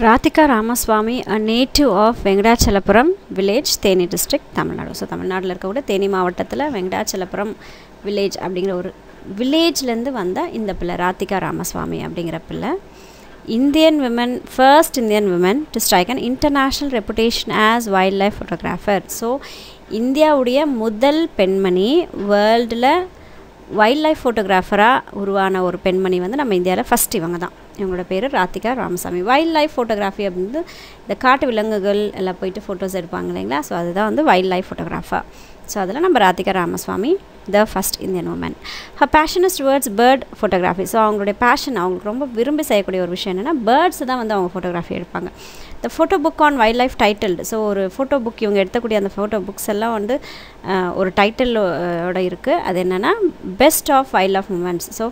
Radhika Ramaswamy a native of Venkatachalapuram village Theni district Tamil Nadu so தமிழ்நாட்டில் இருக்கக்கூடிய தேனி மாவட்டத்தில் வெங்கடாச்சலபுரம் வில்லேஜ் அப்படிங்கிற ஒரு வில்லேஜ்லேருந்து வந்த இந்த பிள்ளை ராதிகா ராமசுவாமி அப்படிங்கிற பிள்ளை Indian women first Indian women to strike an international reputation as wildlife photographer so இந்தியாவுடைய முதல் பெண்மணி வேர்ல்டில் வைல்ட் லைஃப் ஃபோட்டோகிராஃபராக உருவான ஒரு பெண்மணி வந்து நம்ம இந்தியாவில் ஃபஸ்ட் இவங்க தான் இவங்களோட பேர் Radhika Ramasamy wildlife photography அப்படின்னு இந்த காட்டு விலங்குகள் எல்லாம் போயிட்டு ஃபோட்டோஸ் எடுப்பாங்க இல்லைங்களா ஸோ அதுதான் வந்து வைல்ட் லைஃப் ஃபோட்டோகிராஃபர் ஸோ அதில் நம்ம Radhika Ramaswamy the first Indian woman her passion is towards bird photography so அவங்களுடைய பேஷன் அவங்களுக்கு ரொம்ப விரும்பி செய்யக்கூடிய ஒரு விஷயம் என்னென்னா பேர்ட்ஸ் தான் வந்து அவங்க ஃபோட்டோகிராஃபி எடுப்பாங்க இந்த photo book on wildlife titled so ஒரு ஃபோட்டோ புக் இவங்க எடுத்தக்கூடிய அந்த ஃபோட்டோ புக்ஸ் எல்லாம் வந்து அஹ், ஒரு டைட்டிலோட இருக்குது அது என்னென்னா best of wildlife moments so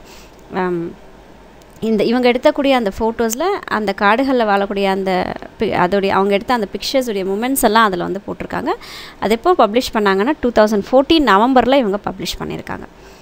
இந்த இவங்க எடுத்தக்கூடிய அந்த ஃபோட்டோஸில் அந்த காடுகளில் வாழக்கூடிய அந்த பி- அதோடைய அவங்க எடுத்த அந்த பிக்சர்ஸுடைய மூமெண்ட்ஸ் எல்லாம் அதில் வந்து போட்டிருக்காங்க அது எப்போ பப்ளிஷ் பண்ணாங்கன்னா டூ தௌசண்ட் ஃபோர்டீன் நவம்பரில் இவங்க பப்ளிஷ் பண்ணியிருக்காங்க